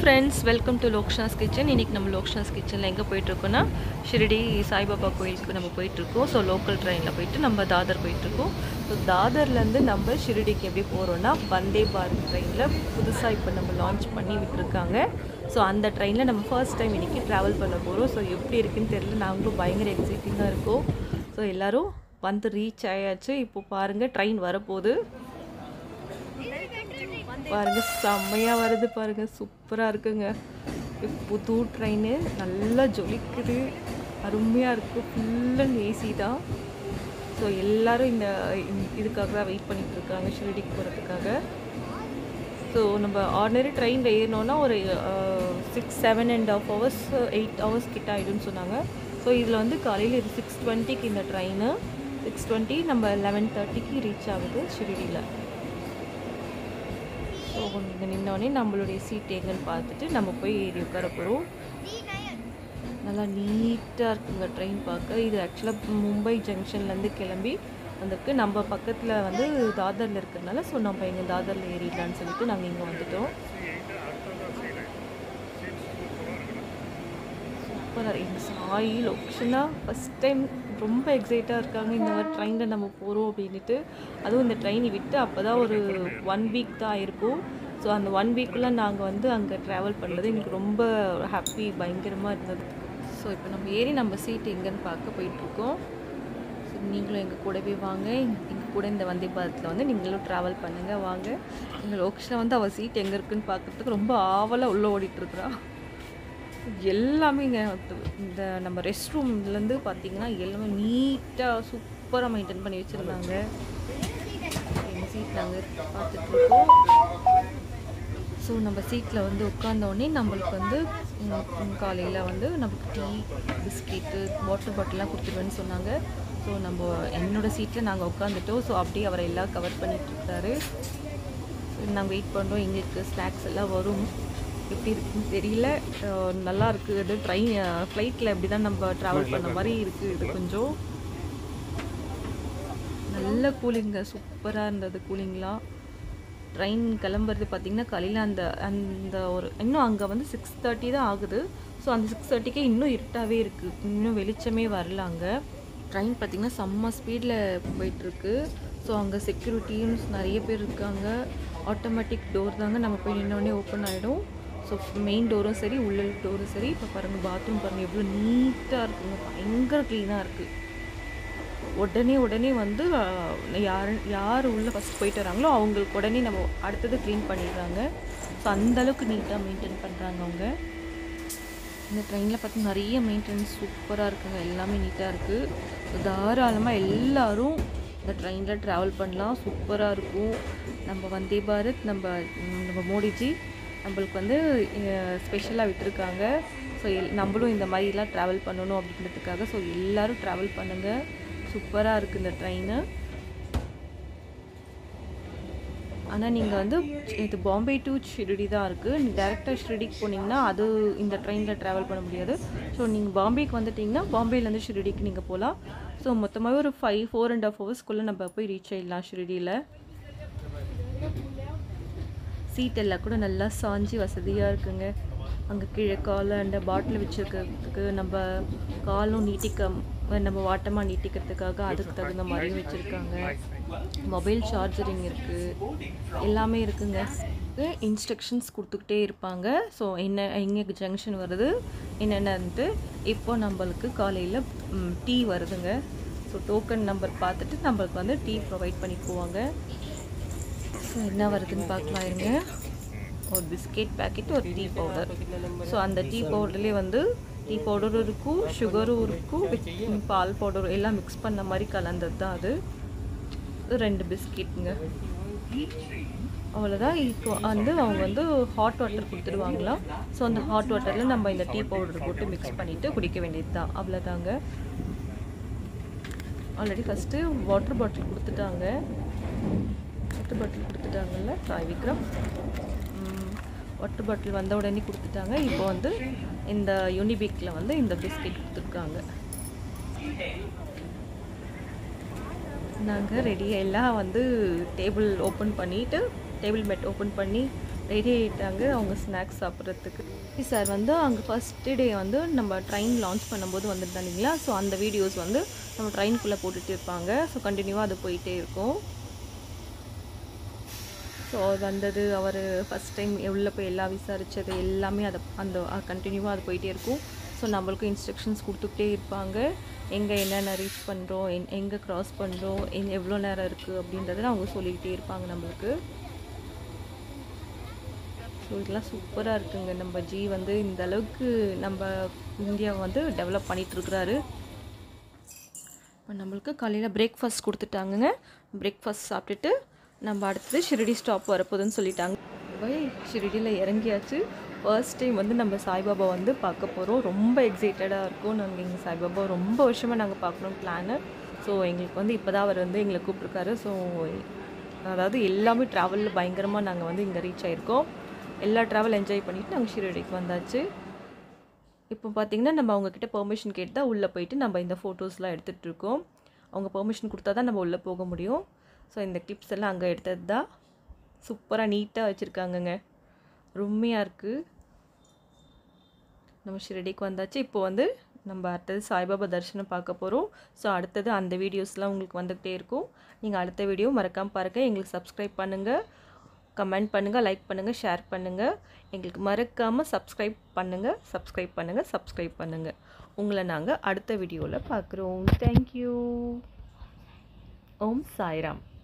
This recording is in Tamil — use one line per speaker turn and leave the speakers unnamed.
friends welcome to Loksha's kitchen இன்றைக்கி நம்ம லோக்ஷாஸ் கிச்சனில் எங்கே போயிட்டுருக்கோன்னா ஷிரடி சாய்பாபா கோயிலுக்கு நம்ம போயிட்டுருக்கோம் ஸோ லோக்கல் ட்ரெயினில் போயிட்டு நம்ம தாதர் போயிட்டுருக்கோம் ஸோ தாதர்லேருந்து நம்ம ஷிரடிக்கு எப்படி போகிறோன்னா வந்தே பாரத் ட்ரெயினில் புதுசாக இப்போ நம்ம லான்ச் பண்ணி விட்டுருக்காங்க ஸோ அந்த ட்ரெயினில் நம்ம ஃபர்ஸ்ட் டைம் இன்றைக்கி ட்ராவல் பண்ண போகிறோம் ஸோ எப்படி இருக்குன்னு தெரியல நாங்களும் பயங்கர எக்ஸைட்டிங்காக இருக்கோம் ஸோ எல்லோரும் வந்து ரீச் ஆயாச்சு இப்போ பாருங்கள் ட்ரெயின் வரப்போகுது பாருங்க செம்மையா வருது பாருங்க சூப்பரா இருக்குங்க இது புது ட்ரெயின் நல்லா ஜொலிக்குது அருமையா இருக்கு ஃபுல் அண்ட் ஏசி தான் ஸோ எல்லாரும் இந்த இந்த- இதுக்காக தான் வெயிட் பண்ணிட்டு இருக்காங்க ஷிரடிக்கு போகிறதுக்காக ஸோ நம்ம ஆர்டினரி ட்ரெயினில் ஏறினோன்னா ஒரு six seven and half hours eight hours கிட்ட ஆகிடும்னு சொன்னாங்க ஸோ இதில் வந்து காலையில் இது சிக்ஸ் டுவெண்ட்டிக்கு இந்த ட்ரெயின் சிக்ஸ் டுவெண்ட்டி நம்ம லெவன் தேர்ட்டிக்கு ரீச் ஆகுது ஷிரடியில் ஸோ இங்கே நின்னோடனே நம்மளுடைய சீட் எங்கன்னு பார்த்துட்டு நம்ம போய் ஏறி உட்கார போகிறோம் நல்லா நீட்டாக இருக்குங்க ட்ரெயின் பார்க்க இது ஆக்சுவலாக மும்பை ஜங்ஷன்லேருந்து கிளம்பி வந்திருக்கு நம்ம பக்கத்தில் வந்து தாதரில் இருக்கிறதுனால ஸோ நம்ம இங்கே தாதரில் ஏறிடலான்னு சொல்லிட்டு நாங்கள் இங்கே வந்துட்டோம் சூப்பராக எங்கள் சாய் லொக்ஷனா ஃபஸ்ட் டைம் ரொம்ப எக்ஸைட்டாக இருக்காங்க இந்த மாதிரி ட்ரெயினில் நம்ம போகிறோம் அப்படின்ட்டு அதுவும் இந்த ட்ரெயினை விட்டு அப்போ தான் ஒரு ஒன் வீக் தான் ஆயிருக்கும் ஸோ அந்த ஒன் வீக்குள்ளே நாங்கள் வந்து அங்கே ட்ராவல் பண்ணுறது எங்களுக்கு ரொம்ப ஹாப்பி பயங்கரமாக இருந்தது ஸோ இப்போ நம்ம ஏறி நம்ம சீட் எங்கேன்னு பார்க்க போயிட்டுருக்கோம் ஸோ நீங்களும் எங்கள் கூடவே வாங்க எங்கள் கூட இந்த வந்தே பாரத்தில் வந்து நீங்களும் ட்ராவல் பண்ணுங்கள் வாங்க எங்கள் லோக்ஷனா வந்து அவள் சீட் எங்கே இருக்குன்னு பார்க்கறதுக்கு ரொம்ப ஆவலாக உள்ளே ஓடிட்டுருக்குறா எல்லாமே இங்கே இந்த நம்ம ரெஸ்ட் ரூம்லேருந்து பார்த்தீங்கன்னா எல்லாமே நீட்டாக சூப்பராக மெயின்டைன் பண்ணி வச்சுருந்தாங்க எங்கள் சீட் நாங்கள் பார்த்துட்ருக்கோம் ஸோ நம்ம சீட்டில் வந்து உட்காந்தோடனே நம்மளுக்கு வந்து காலையில் வந்து நமக்கு டீ பிஸ்கெட்டு வாட்டர் பாட்டிலாம் கொடுத்துருவேன்னு சொன்னாங்க ஸோ நம்ம என்னோட சீட்டில் நாங்கள் உட்காந்துட்டோம் ஸோ அப்படியே அவரை எல்லாம் கவர் பண்ணிகிட்ருக்காரு நாங்கள் வெயிட் பண்ணுறோம் எங்களுக்கு ஸ்நாக்ஸ் எல்லாம் வரும் எப்படி இருக்குன்னு தெரியல அஹ் நல்லா இருக்குது இது ட்ரெயின் ஃப்ளைட்டில் எப்படி தான் நம்ம ட்ராவல் பண்ண மாதிரி இருக்குது இது கொஞ்சம் நல்ல கூலிங்க சூப்பராக இருந்தது கூலிங்லாம் ட்ரெயின் கிளம்புறது பார்த்திங்கன்னா காலையில் அந்த அந்த ஒரு இன்னும் அங்கே வந்து சிக்ஸ் தேர்ட்டி தான் ஆகுது ஸோ அந்த சிக்ஸ் தேர்ட்டிக்கே இன்னும் இருட்டாகவே இருக்குது இன்னும் வெளிச்சமே வரல அங்கே ட்ரெயின் பார்த்திங்கன்னா செம்ம ஸ்பீடில் போயிட்டுருக்கு ஸோ அங்கே செக்யூரிட்டியும் நிறைய பேர் இருக்காங்க ஆட்டோமேட்டிக் டோர் தாங்க நம்ம போய் நின்னோடனே ஓப்பன் ஆகிடும் ஸோ மெயின் டோரும் சரி உள்ள டோரும் சரி இப்போ பாருங்கள் பாத்ரூம் பாருங்கள் எவ்வளோ நீட்டாக இருக்குங்க பயங்கர க்ளீனாக இருக்குது உடனே உடனே வந்து அஹ், யார் யார் உள்ளே ஃபஸ்ட் போயிட்டு வராங்களோ அவங்களுக்கு உடனே நம்ம அடுத்தது க்ளீன் பண்ணிடுறாங்க ஸோ அந்தளவுக்கு நீட்டாக மெயின்டைன் பண்ணுறாங்க அவங்க இந்த ட்ரெயினில் பார்த்து நிறைய மெயின்டெனன்ஸ் சூப்பராக இருக்குங்க எல்லாமே நீட்டாக இருக்குது தாராளமாக எல்லாரும் இந்த ட்ரெயினில் ட்ராவல் பண்ணலாம் சூப்பராக இருக்கும் நம்ம வந்தே பாரத் நம்ம ம், நம்ம மோடிஜி நம்மளுக்கு வந்து ஸ்பெஷலாக விட்டுருக்காங்க ஸோ எல் நம்மளும் இந்த மாதிரிலாம் ட்ராவல் பண்ணணும் அப்படின்றதுக்காக ஸோ எல்லோரும் ட்ராவல் பண்ணுங்கள் சூப்பராக இருக்குது இந்த ட்ரெயினு ஆனால் நீங்கள் வந்து இது பாம்பே டு ஷிரடி தான் இருக்குது நீங்கள் டேரெக்டாக ஷிரடிக்கு போனீங்கன்னா அது இந்த ட்ரெயினில் ட்ராவல் பண்ண முடியாது ஸோ நீங்கள் பாம்பேக்கு வந்துட்டிங்கன்னா பாம்பேலேருந்து ஷிரடிக்கு நீங்கள் போகலாம் ஸோ மொத்தமாகவே ஒரு ஃபைவ் ஃபோர் அண்ட் ஹாஃப் ஹவர்ஸ்க்குள்ளே நம்ம போய் ரீச் ஆகிடலாம் ஷிரடியில் சீட் எல்லாம் கூட நல்லா சாஞ்சி வசதியாக இருக்குங்க அங்கே கீழே காலை அந்த பாட்டில் வச்சுருக்கிறதுக்கு நம்ம காலும் நீட்டிக்க நம்ம வாட்டமாக நீட்டிக்கிறதுக்காக அதுக்கு தகுந்த மாதிரியும் வச்சுருக்காங்க மொபைல் சார்ஜரிங் இருக்குது எல்லாமே இருக்குங்க இன்ஸ்ட்ரக்ஷன்ஸ் கொடுத்துக்கிட்டே இருப்பாங்க ஸோ என்ன எங்கே ஜங்ஷன் வருது என்னென்னன்ட்டு இப்போ நம்மளுக்கு காலையில் டீ வருதுங்க ஸோ டோக்கன் நம்பர் பார்த்துட்டு நம்மளுக்கு வந்து டீ ப்ரொவைட் பண்ணி போவாங்க ஸோ என்ன வருதுன்னு பார்க்கலாம் இருங்க ஒரு பிஸ்கெட் பேக்கெட் ஒரு டீ பவுடர் ஸோ அந்த டீ பவுடர்லேயே வந்து டீ பவுடரும் இருக்கும் சுகரும் இருக்கும் with பால் பவுடரும் எல்லாம் மிக்ஸ் பண்ண மாதிரி கலந்தது தான் அது இது ரெண்டு பிஸ்கெட்டுங்க அவ்வளோதான் இப்போ வந்து அவங்க வந்து ஹாட் வாட்டர் கொடுத்துருவாங்களாம் ஸோ அந்த ஹாட் வாட்டரில் நம்ம இந்த டீ பவுடர் போட்டு மிக்ஸ் பண்ணிவிட்டு குடிக்க வேண்டியது தான் அவ்வளோதாங்க ஆல்ரெடி ஃபஸ்ட்டு வாட்டர் பாட்டில் கொடுத்துட்டாங்க வாட்டர் பாட்டில் கொடுத்துட்டாங்கல்ல சாய் விக்ரம் வாட்டர் பாட்டில் வந்த உடனே கொடுத்துட்டாங்க இப்போ வந்து இந்த யூனிபிக்கில் வந்து இந்த பிஸ்கெட் கொடுத்துருக்காங்க நாங்கள் ரெடியாக எல்லாம் வந்து டேபிள் ஓப்பன் பண்ணிவிட்டு டேபிள் மேட் ஓப்பன் பண்ணி ரெடி ஆகிட்டாங்க அவங்க ஸ்நாக்ஸ் சாப்பிட்றதுக்கு சார் வந்து அங்கே ஃபஸ்ட்டு டே வந்து நம்ம ட்ரெயின் லான்ச் பண்ணும்போது வந்துருந்தா இல்லைங்களா ஸோ அந்த வீடியோஸ் வந்து நம்ம ட்ரெயின்குள்ளே போட்டுட்டு இருப்பாங்க ஸோ கண்டினியூவாக அது போயிட்டே இருக்கும் ஸோ அது வந்தது அவர் ஃபஸ்ட் டைம் எவ்வளோ போய் எல்லாம் விசாரித்தது எல்லாமே அதை அந்த கண்டினியூவாக அது போயிட்டே இருக்கும் ஸோ நம்மளுக்கும் இன்ஸ்ட்ரக்ஷன்ஸ் கொடுத்துக்கிட்டே இருப்பாங்க எங்கே என்னென்ன ரீச் பண்ணுறோம் என் எங்கே க்ராஸ் பண்ணுறோம் எங் எவ்வளோ நேரம் இருக்குது அப்படின்றத அவங்க சொல்லிக்கிட்டே இருப்பாங்க நம்மளுக்கு ஸோ இதெல்லாம் சூப்பராக இருக்குங்க நம்ம ஜி வந்து இந்த அளவுக்கு நம்ம இந்தியா வந்து டெவலப் பண்ணிகிட்ருக்குறாரு இப்போ நம்மளுக்கு காலையில் பிரேக்ஃபாஸ்ட் கொடுத்துட்டாங்கங்க பிரேக்ஃபாஸ்ட் சாப்பிட்டுட்டு நம்ம அடுத்தது ஷிரடி ஸ்டாப் வரப்போகுதுன்னு சொல்லிட்டாங்க போய் ஷிரடியில் இறங்கியாச்சு ஃபர்ஸ்ட் டைம் வந்து நம்ம சாய்பாபா வந்து பார்க்க போகிறோம் ரொம்ப எக்ஸைட்டடாக இருக்கும் நாங்கள் எங்கள் சாய்பாபா ரொம்ப வருஷமாக நாங்கள் பார்க்கணும் பிளானு ஸோ எங்களுக்கு வந்து இப்போ தான் அவர் வந்து எங்களை கூப்பிட்ருக்காரு ஸோ அதாவது எல்லாமே ட்ராவலில் பயங்கரமாக நாங்கள் வந்து இங்கே ரீச் ஆகிருக்கோம் எல்லா ட்ராவல் என்ஜாய் பண்ணிவிட்டு நாங்கள் ஷிரடிக்கு வந்தாச்சு இப்போ பார்த்தீங்கன்னா நம்ம அவங்கக்கிட்ட பெர்மிஷன் கேட்டு தான் உள்ளே போயிட்டு நம்ம இந்த ஃபோட்டோஸ்லாம் எடுத்துகிட்டு இருக்கோம் அவங்க பெர்மிஷன் கொடுத்தா தான் நம்ம உள்ளே போக முடியும் ஸோ இந்த கிளிப்ஸ் எல்லாம் அங்கே எடுத்தது தான் சூப்பராக நீட்டாக வச்சுருக்காங்கங்க ரொம்மையாக இருக்குது நம்ம ஷிரடிக்கு வந்தாச்சு இப்போ வந்து நம்ம அடுத்தது சாய்பாபா தரிசனம் பார்க்க போகிறோம் ஸோ அடுத்தது அந்த வீடியோஸ்லாம் உங்களுக்கு வந்துக்கிட்டே இருக்கும் நீங்கள் அடுத்த வீடியோ மறக்காமல் பாருங்கள் எங்களுக்கு சப்ஸ்கிரைப் பண்ணுங்கள் கமெண்ட் பண்ணுங்கள் லைக் பண்ணுங்கள் ஷேர் பண்ணுங்கள் எங்களுக்கு மறக்காமல் சப்ஸ்கிரைப் பண்ணுங்கள் சப்ஸ்கிரைப் பண்ணுங்கள் சப்ஸ்கிரைப் பண்ணுங்கள் உங்களை நாங்கள் அடுத்த வீடியோவில் பார்க்குறோம் தேங்க்யூ ஓம் சாய்ராம்